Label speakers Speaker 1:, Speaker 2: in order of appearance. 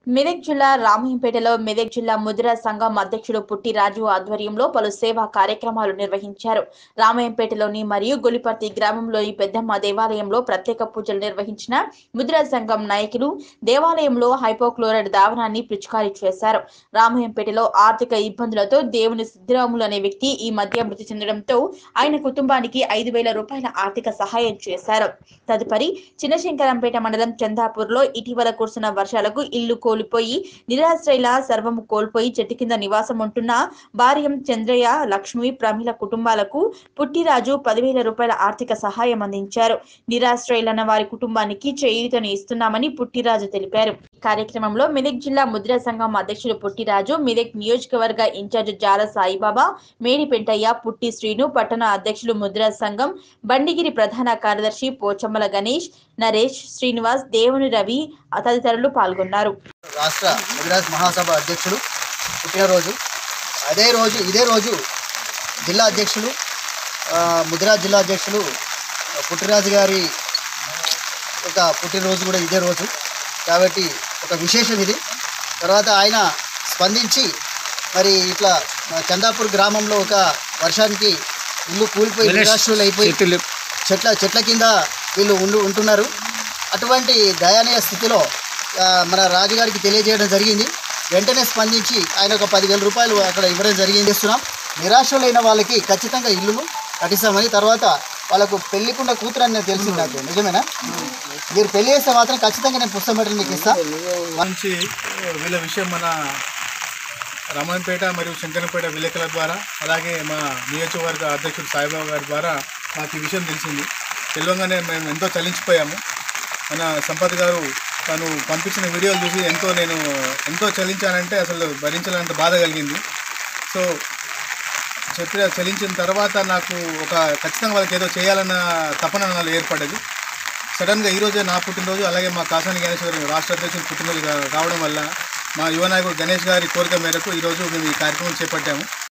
Speaker 1: మెదక్ జిల్లా రామయ్యంపేటలో మెదక్ జిల్లా ముదిరా సంఘం అధ్యక్షుడు పుట్టి రాజు ఆధ్వర్యంలో పలు సేవా కార్యక్రమాలు నిర్వహించారు రామయ్యంపేటలోని మరియు గొలిపర్తి గ్రామంలోని పెద్దమ్మ దేవాలయంలో ప్రత్యేక పూజలు నిర్వహించిన ముదిరా సంఘం నాయకులు దేవాలయంలో హైపోక్లోరైడ్ దావనాన్ని పిచికారీ చేశారు రామయ్యంపేటలో ఆర్థిక ఇబ్బందులతో దేవుని సిద్ధిరాములు అనే వ్యక్తి ఈ మధ్య మృతి చెందడంతో ఆయన కుటుంబానికి ఐదు వేల రూపాయల ఆర్థిక సహాయం చేశారు తదుపరి చిన్నశంకరంపేట మండలం చందాపూర్లో ఇటీవల కురిసిన వర్షాలకు ఇల్లు కోల్పోయి నిరాశ్రయుల సర్వము కోల్పోయి చెట్టు కింద నివాసం ఉంటున్న భార్యం చంద్రయ్య లక్ష్మి ప్రమిళ కుటుంబాలకు పుట్టిరాజు పదివేల రూపాయల ఆర్థిక సహాయం అందించారు నిరాశ్రయులన్న వారి కుటుంబానికి చేయూతను ఇస్తున్నామని పుట్టిరాజు తెలిపారు ఈ కార్యక్రమంలో మెదక్ జిల్లా ముద్రా సంఘం అధ్యక్షుడు పుట్టిరాజు మెదక్ నియోజకవర్గ ఇన్ఛార్జ్ జాల సాయిబాబా మేడి పెంటయ్య పుట్టి శ్రీను పట్టణ అధ్యక్షులు ముద్రా సంఘం బండిగిరి ప్రధాన కార్యదర్శి పోచమ్మల గణేష్ నరేష్ శ్రీనివాస్ దేవుని రవి తదితరులు పాల్గొన్నారు
Speaker 2: రాష్ట్ర గుజరాత్ మహాసభ అధ్యక్షుడు పుట్టినరోజు అదే రోజు ఇదే రోజు జిల్లా అధ్యక్షులు ఆ, ముదిరాజ్ జిల్లా అధ్యక్షులు పుట్టిరాజు గారి ఒక పుట్టినరోజు కూడా ఇదే రోజు కాబట్టి ఒక విశేషం ఇది తర్వాత ఆయన స్పందించి మరి ఇట్లా మన చందాపూర్ గ్రామంలో ఒక వర్షానికి ఇల్లు కూలిపోయి నిరాశ్రులు అయిపోయి చెట్ల చెట్ల కింద వీళ్ళు ఉండు ఉంటున్నారు అటువంటి దయనీయ స్థితిలో ఆ, మన రాజుగారికి తెలియజేయడం జరిగింది వెంటనే స్పందించి ఆయన ఒక పదివేల రూపాయలు అక్కడ ఇవ్వడం జరిగింది ఇస్తున్నాం నిరాశలైన వాళ్ళకి ఖచ్చితంగా ఇల్లును కట్టిస్తామని తర్వాత వాళ్ళకు పెళ్లికుండా కూతురు అని తెలిసింది నాకు నిజమేనా మీరు పెళ్లి చేస్తే మాత్రం ఖచ్చితంగా నేను పుస్తకం పెట్టి మీకు ఇస్తాను
Speaker 3: నుంచి వీళ్ళ విషయం మన రామాయణపేట మరియు శంకరపేట విలేకరుల ద్వారా అలాగే మా నియోజకవర్గ అధ్యక్షుడు సాయిబాబా గారి ద్వారా మాకు ఈ విషయం తెలిసింది తెలియగానే మేము ఎంతో చలించిపోయాము మన సంపత్ గారు తను పంపించిన వీడియోలు చూసి ఎంతో నేను ఎంతో చలించానంటే అసలు భరించలేనంత బాధ కలిగింది సో చెప్పిన చలించిన తర్వాత నాకు ఒక ఖచ్చితంగా వాళ్ళకి ఏదో చేయాలన్న తపన నాలో ఏర్పడ్డది సడన్గా ఈరోజే నా పుట్టినరోజు అలాగే మా కాసాని గణేష్ గారు రాష్ట్ర అధ్యక్షుడు పుట్టినరోజు కా- కావడం వల్ల మా యువ నాయకుడు గణేష్ గారి కోరిక మేరకు ఈరోజు మేము ఈ కార్యక్రమం చేపట్టాము